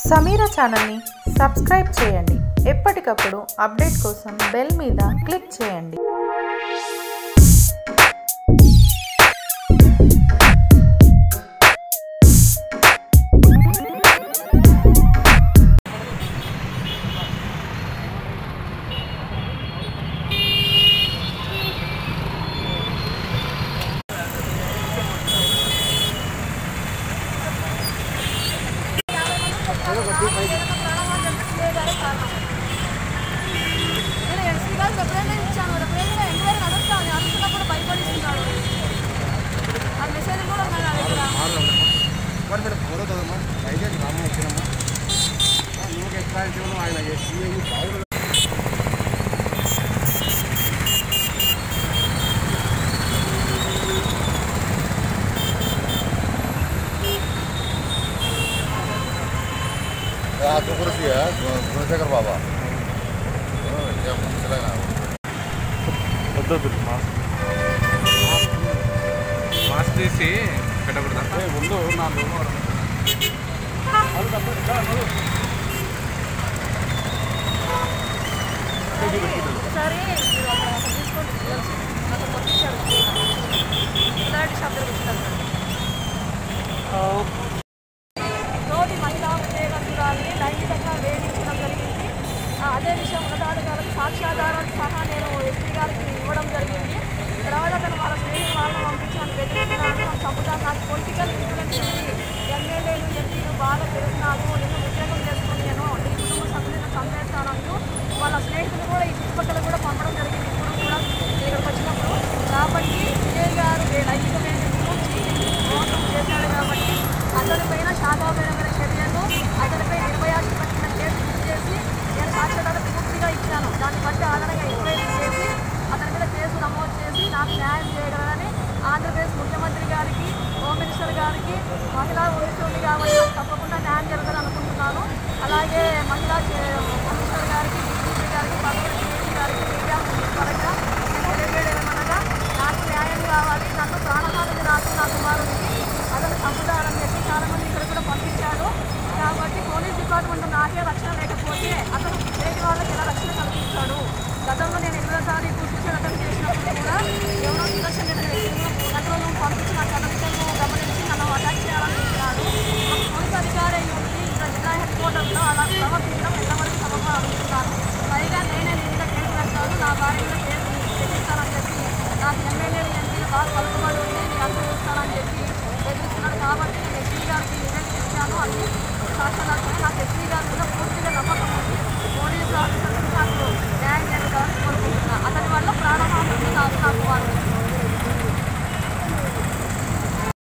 సమీరా ఛానల్ని సబ్స్క్రైబ్ చేయండి ఎప్పటికప్పుడు అప్డేట్ కోసం బెల్ మీద క్లిక్ చేయండి నేను ఎస్పీ గారికి ఎప్పుడైనా ఇచ్చాను ఎప్పుడైనా ఎంక్వైరీ నడుస్తాను అనుకున్నప్పుడు భయపడిస్తున్నాడు ఆ మెసేజ్ కూడా ఉన్నాయి నా దగ్గర మరి మేడం కుదరదమ్మా దయచేసి రామ్మ వచ్చినమ్మా నువ్వు ఎక్స్ట్రా ఇవ్వను ఆయన ఏ బాగుంది గుణశేఖర్ బాబా వద్దొద్దు మాస్క్ మాస్క్ తీసి పెట్టకూడదా ముందు నా ఒకసారి మీరు అక్కడ అక్కడ తీసుకొని వెళ్ళాల్సి అక్కడ పంపించారు ఇలాంటి శబ్దాలు వచ్చినారు తోటి మహిళా ఉద్యోగస్తురాలిని లైంగికంగా వేధించడం జరిగింది ఆ, అదే విషయం ఉన్నతాధికారులకు సాక్ష్యాధారాలు సహా నేను ఎస్పీ గారికి ఇవ్వడం జరిగింది తర్వాత అతను వాళ్ళ స్నేహితులు వాళ్ళని పంపించి నన్ను బెదిరిస్తున్నాను నన్ను చంపుతాను నాకు పొలిటికల్ ఇన్ఫ్లుయెన్స్ ఉంది ఎమ్మెల్యేలు ఎంపీలు బాగా తెలుస్తున్నాను నేను ఉద్యోగం చేసుకుని నేను నీ కుటుంబ సభ్యులను చంపేస్తానంటూ వాళ్ళ స్నేహితులు కూడా ఈ చుట్టుపక్కల కూడా పంపడం జరిగింది ఇప్పుడు కూడా ఇక్కడికి వచ్చినప్పుడు కాబట్టి విజయ్ గారు ఏ లైంగిక వేధింపులు చీటింగ్ మోసం చేశాడు కాబట్టి అతనిపైన శాఖాపరమైన చర్యలు అతనిపై నిర్భయాసి పట్టిన కేసు బుక్ చేసి నేను సాక్ష్యాధార పూర్తిగా ఇచ్చాను దాన్ని బట్టి ఆధారంగా ఎంక్వైరీ చేసి అతని మీద కేసు నమోదు చేసి నాకు న్యాయం చేయగలరని ఆంధ్రప్రదేశ్ ముఖ్యమంత్రి గారికి హోమ్ మినిస్టర్ గారికి మహిళా ఉద్యోగి కాబట్టి నాకు తప్పకుండా న్యాయం జరగాలని అనుకుంటున్నాను అలాగే మహిళా చే- కమిషనర్ గారికి డీజీపీ గారికి పదవులు డీజీ గారికి మీడియా పరంగా నేను తెలియజేయడమనగా నాకు న్యాయం కావాలి నన్ను ప్రాణహానికి రాసి నా కుమారుడికి అతను చంపుతారని చెప్పి చాలా మంది ఇక్కడ కూడా పంపించారు కాబట్టి పోలీస్ డిపార్ట్మెంట్ నాకే రక్షణ లేకపోతే అతను చేతి వాళ్ళకి ఎలా రక్షణ కల్పిస్తాడు గతంలో నేను ఎనిమిదో తారీఖు సూచన అటెండ్ చేసినప్పుడు కూడా ఎవరో సుదర్శన్ రెడ్డి వ్యక్తిని గతంలో పంపించి నా కదలికలను గమనించి నన్ను అటాక్ చేయాలని చూస్తున్నాడు ఒక పోలీస్ అధికారి అయి ఉండి ఇక్కడ జిల్లా హెడ్ క్వార్టర్లో అలా ప్రవర్తించడం ఎంతవరకు సభగా అడుగుతున్నాను పైగా నేనే నీ మీద కేసు వేస్తాను నా భార్య మీద కేసు పెట్టిస్తానని చెప్పి నాకు ఎమ్మెల్యేలు ఎంపీలు బాగా పలుకుబడి ఉంది నీ అందరూ చూస్తానని చెప్పి బెదిరిస్తున్నాడు కాబట్టి నేను ఎస్పీ గారికి నివేదిక ఇచ్చాను అది సాక్షాత్